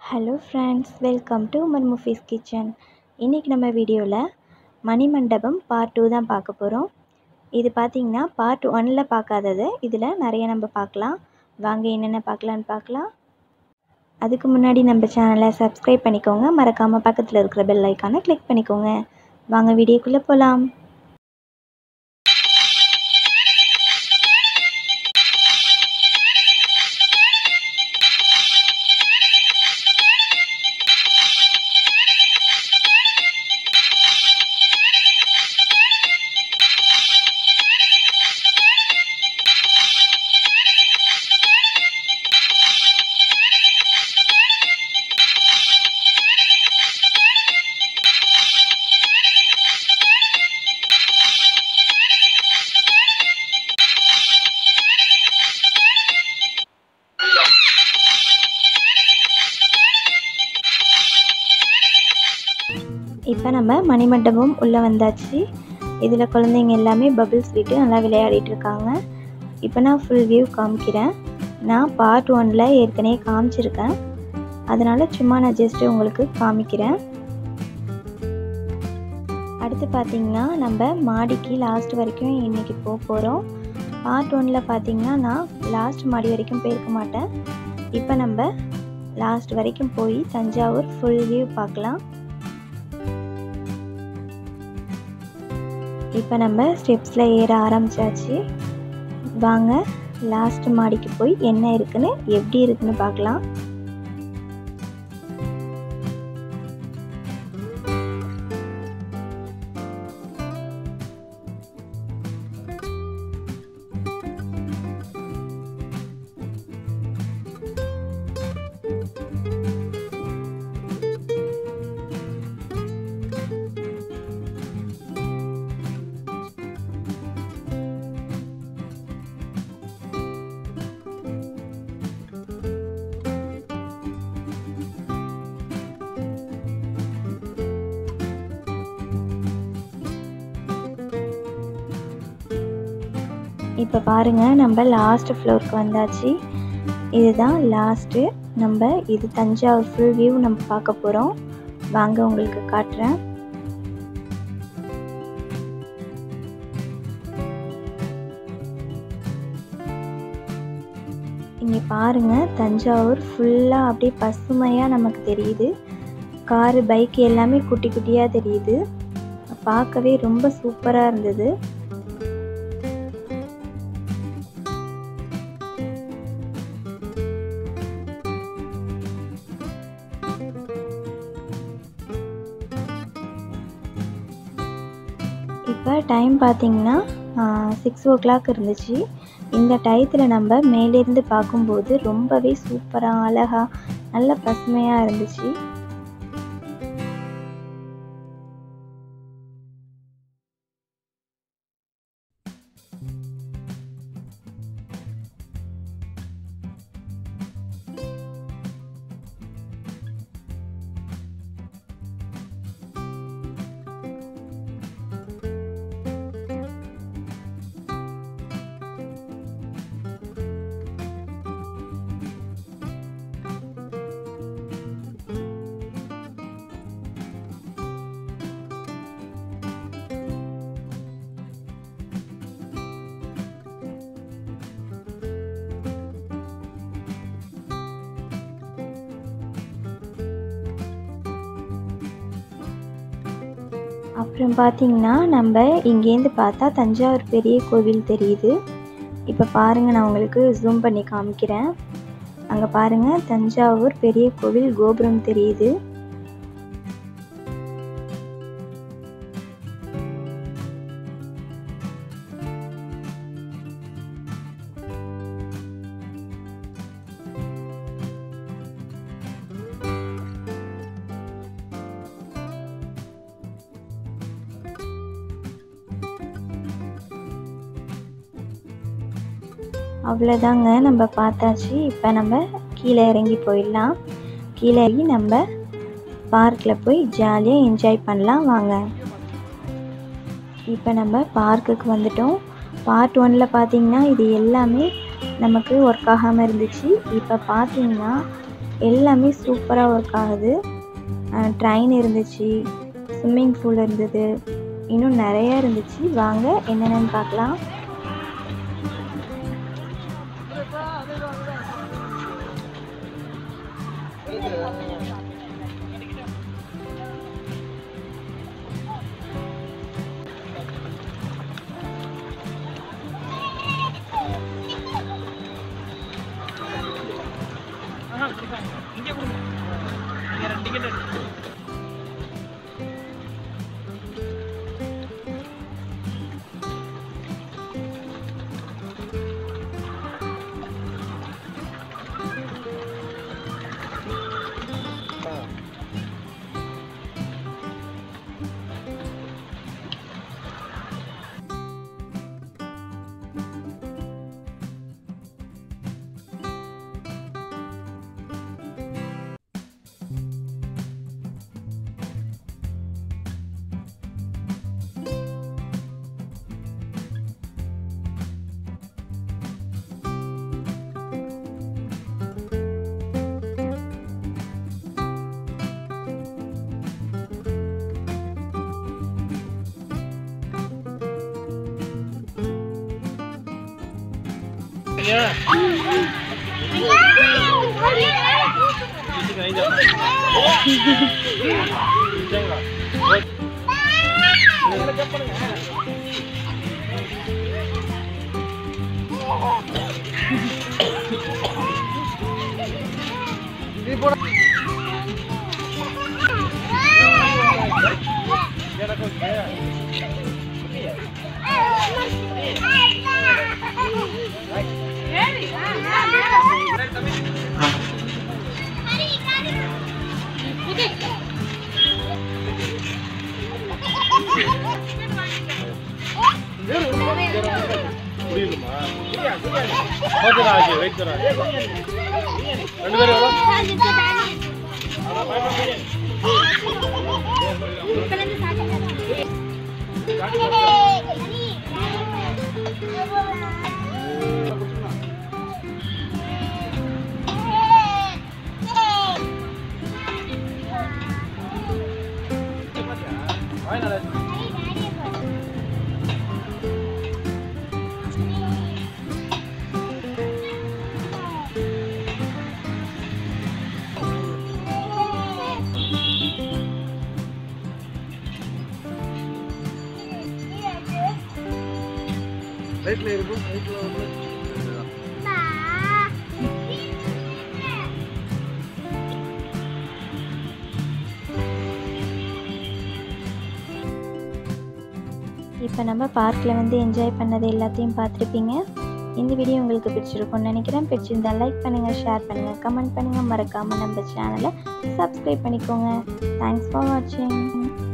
hello friends welcome to Umar Mufees kitchen இன்றைக்கி நம்ம வீடியோவில் மணிமண்டபம் பார்ட் டூ தான் பார்க்க போகிறோம் இது பார்த்திங்கன்னா பார்ட் ஒனில் பார்க்காதது இதில் நிறைய நம்ம பார்க்கலாம் வாங்க என்னென்ன பார்க்கலான்னு பார்க்கலாம் அதுக்கு முன்னாடி நம்ம சேனலை சப்ஸ்கிரைப் பண்ணிக்கோங்க மறக்காமல் பக்கத்தில் இருக்கிற பெல் ஐக்கானை கிளிக் பண்ணிக்கோங்க வாங்க வீடியோக்குள்ளே போகலாம் இப்போ நம்ம மணிமண்டபம் உள்ளே வந்தாச்சு இதில் குழந்தைங்க எல்லாமே பபிள்ஸ் விட்டு நல்லா விளையாடிட்டு இருக்காங்க இப்போ நான் ஃபுல் வியூ காமிக்கிறேன் நான் பார்ட் ஒனில் ஏற்கனவே காமிச்சிருக்கேன் அதனால் சும்மா நான் ஜஸ்ட்டு உங்களுக்கு காமிக்கிறேன் அடுத்து பார்த்திங்கன்னா நம்ம மாடிக்கு லாஸ்ட் வரைக்கும் இன்றைக்கி போக போகிறோம் பார்ட் ஒனில் பார்த்திங்கன்னா நான் லாஸ்ட் மாடி வரைக்கும் போயிருக்க மாட்டேன் இப்போ நம்ம லாஸ்ட் வரைக்கும் போய் தஞ்சாவூர் ஃபுல் வியூ பார்க்கலாம் இப்போ நம்ம ஸ்டெப்ஸில் ஏற ஆரம்பித்தாச்சு வாங்க லாஸ்ட் மாடிக்கு போய் என்ன இருக்குன்னு எப்படி இருக்குன்னு பார்க்கலாம் இப்போ பாருங்கள் நம்ம லாஸ்ட் ஃப்ளோருக்கு வந்தாச்சு இதுதான் லாஸ்ட்டு நம்ம இது தஞ்சாவூர் ஃபுல் வியூ நம்ம பார்க்க போகிறோம் வாங்க உங்களுக்கு காட்டுறேன் இங்கே பாருங்கள் தஞ்சாவூர் ஃபுல்லாக அப்படியே பசுமையாக நமக்கு தெரியுது காரு பைக் எல்லாமே குட்டி குட்டியாக தெரியுது பார்க்கவே ரொம்ப சூப்பராக இருந்தது இப்போ டைம் பார்த்திங்கன்னா சிக்ஸ் ஓ கிளாக் இருந்துச்சு இந்த டயத்தில் நம்ம மேலேருந்து பார்க்கும்போது ரொம்பவே சூப்பராக அழகாக நல்ல பசுமையாக இருந்துச்சு அப்புறம் பார்த்திங்கன்னா நம்ம இங்கேருந்து பார்த்தா தஞ்சாவூர் பெரிய கோவில் தெரியுது இப்போ பாருங்கள் நான் உங்களுக்கு ஜூம் பண்ணி காமிக்கிறேன் அங்கே பாருங்கள் தஞ்சாவூர் பெரிய கோவில் கோபுரம் தெரியுது அவ்வளோதாங்க நம்ம பார்த்தாச்சு இப்போ நம்ம கீழே இறங்கி போயிடலாம் கீழே இறங்கி நம்ம பார்க்கில் போய் ஜாலியாக என்ஜாய் பண்ணலாம் வாங்க இப்போ நம்ம பார்க்குக்கு வந்துட்டோம் பார்ட் ஒனில் பார்த்தீங்கன்னா இது எல்லாமே நமக்கு ஒர்க் ஆகாமல் இருந்துச்சு இப்போ பார்த்தீங்கன்னா எல்லாமே சூப்பராக ஒர்க் ஆகுது ட்ரெயின் இருந்துச்சு ஸ்விம்மிங் பூல் இருந்தது இன்னும் நிறையா இருந்துச்சு வாங்க என்னென்னு பார்க்கலாம் புரியுதுமா ஓகே ஆச்சு வெயிட் தரேன் ரெண்டு பேரும் எவ்வளோ ரைட்ல இருக்கும் ரைட்ல இப்போ நம்ம பார்க்கில் வந்து என்ஜாய் பண்ணது எல்லாத்தையும் பார்த்துருப்பீங்க இந்த வீடியோ உங்களுக்கு பிடிச்சிருக்கும்னு நினைக்கிறேன் பிடிச்சிருந்தா லைக் பண்ணுங்கள் ஷேர் பண்ணுங்கள் கமெண்ட் பண்ணுங்கள் மறக்காமல் நம்ம சேனலை சப்ஸ்கிரைப் பண்ணிக்கோங்க தேங்க்ஸ் ஃபார் வாட்சிங்